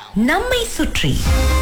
நம்மை சுற்றி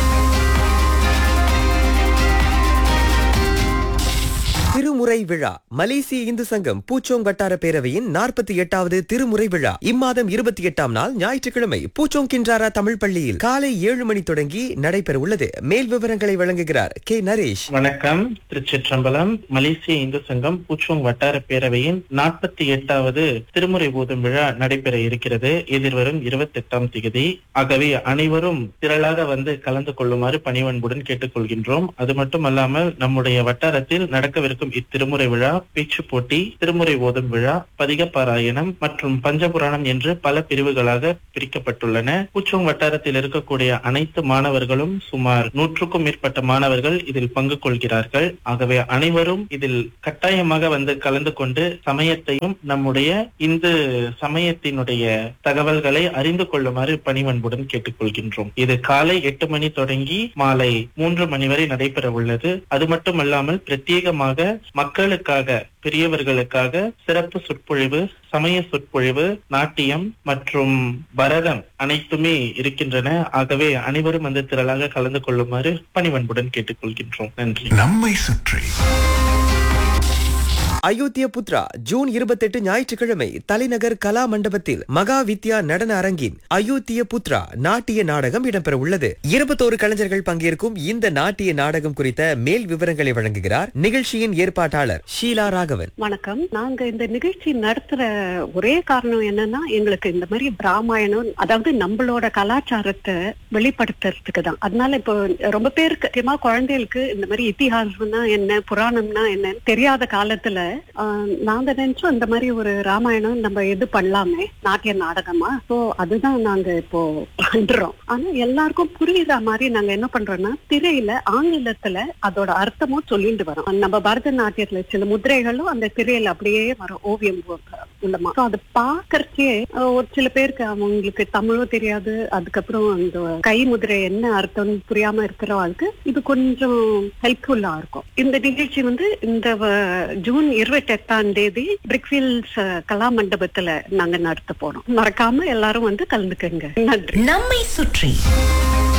திருமுறை விழா மலேசிய இந்து சங்கம் பூச்சோங் வட்டார பேரவையின் நாற்பத்தி எட்டாவது திருமுறை விழா இம்மாதம் இருபத்தி எட்டாம் நாள் ஞாயிற்றுக்கிழமை பூச்சோங் கின்றாரா தமிழ் பள்ளியில் காலை ஏழு மணி தொடங்கி நடைபெற உள்ளது மேல் விவரங்களை வழங்குகிறார் கே நரேஷ் வணக்கம் திருச்சிற்றம்பலம் மலேசிய இந்து சங்கம் பூச்சோங் வட்டார பேரவையின் நாற்பத்தி எட்டாவது திருமுறை பூதம் விழா நடைபெற இருக்கிறது எதிர்வரும் இருபத்தி எட்டாம் தேதி ஆகவே அனைவரும் திரளாக வந்து கலந்து கொள்ளுமாறு பணிவன்புடன் கேட்டுக்கொள்கின்றோம் அது மட்டுமல்லாமல் நம்முடைய வட்டாரத்தில் நடக்கவிருக்கும் இத்திருமுறை விழா பேச்சு போட்டி திருமுறை ஓதும் விழா பதிக பாராயணம் மற்றும் பஞ்சபுராணம் என்று பல பிரிவுகளாக பிரிக்கப்பட்டுள்ளன பூச்சோங் வட்டாரத்தில் இருக்கக்கூடிய அனைத்து மாணவர்களும் சுமார் நூற்றுக்கும் மேற்பட்ட மாணவர்கள் இதில் பங்கு கொள்கிறார்கள் ஆகவே அனைவரும் இதில் கட்டாயமாக வந்து கலந்து கொண்டு சமயத்தையும் நம்முடைய இந்து சமயத்தினுடைய தகவல்களை அறிந்து கொள்ளுமாறு பணிவன்புடன் கேட்டுக்கொள்கின்றோம் இது காலை எட்டு மணி தொடங்கி மாலை மூன்று மணி வரை நடைபெற உள்ளது அது மட்டுமல்லாமல் பிரத்யேகமாக மக்களுக்காக பெரியவர்களுக்காக சிறப்பு சொற்பொழிவு சமய சொற்பொழிவு நாட்டியம் மற்றும் பரதம் அனைத்துமே இருக்கின்றன ஆகவே அனைவரும் வந்து திரளாக கலந்து கொள்ளுமாறு பணிவன்புடன் கேட்டுக்கொள்கின்றோம் நன்றி நம்மை சுற்றி அயோத்திய புத்ரா ஜூன் இருபத்தெட்டு ஞாயிற்றுக்கிழமை தலைநகர் கலா மண்டபத்தில் மகா வித்யா நடன அரங்கின் அயோத்திய புத்ரா நாட்டிய நாடகம் இடம்பெற உள்ளது இருபத்தோரு கலைஞர்கள் பங்கேற்கும் இந்த நாட்டிய நாடகம் குறித்த மேல் விவரங்களை வழங்குகிறார் நிகழ்ச்சியின் ஏற்பாட்டாளர் ஷீலா ராகவன் வணக்கம் நாங்க இந்த நிகழ்ச்சி நடத்துற ஒரே காரணம் என்னன்னா எங்களுக்கு இந்த மாதிரி பிராமாயணம் அதாவது நம்மளோட கலாச்சாரத்தை வெளிப்படுத்துறதுக்கு தான் அதனால இப்போ ரொம்ப பேருக்கு முக்கியமா குழந்தைகளுக்கு இந்த மாதிரி இத்திஹாசம்னா என்ன புராணம்னா என்னன்னு தெரியாத காலத்துல ஆஹ், நாங்க நினைச்சோம் இந்த மாதிரி ஒரு ராமாயணம் நம்ம இது பண்ணலாமே நாட்டிய நாடகமா சோ அதுதான் நாங்க இப்போ பண்றோம் ஆனா எல்லாருக்கும் புரியுற மாதிரி நாங்க என்ன பண்றோம்னா திரையில ஆங்கிலத்துல அதோட அர்த்தமும் சொல்லிட்டு வரோம் நம்ம பரதநாட்டியத்துல சில முதிரைகளும் அந்த திரையில அப்படியே வரும் ஓவியம் உள்ளமா So அது பாக்கறக்கே ஒரு சில பேருக்கு அவங்களுக்கு தமிழும் தெரியாது அதுக்கப்புறம் அந்த கை முதிரை என்ன அர்த்தம்னு புரியாம இருக்கிறவங்களுக்கு இது கொஞ்சம் ஹெல்ப்ஃபுல்லா இருக்கும் இந்த நிகழ்ச்சி வந்து இந்த வ- ஜூன் இருபத்தி எட்டாம் தேதி பிரிக்ஃபீல்ட்ஸ் கலா மண்டபத்துல நாங்க நடத்த போறோம் மறக்காம எல்லாரும் வந்து கலந்துக்கங்க நன்றி நம்மை சுற்றி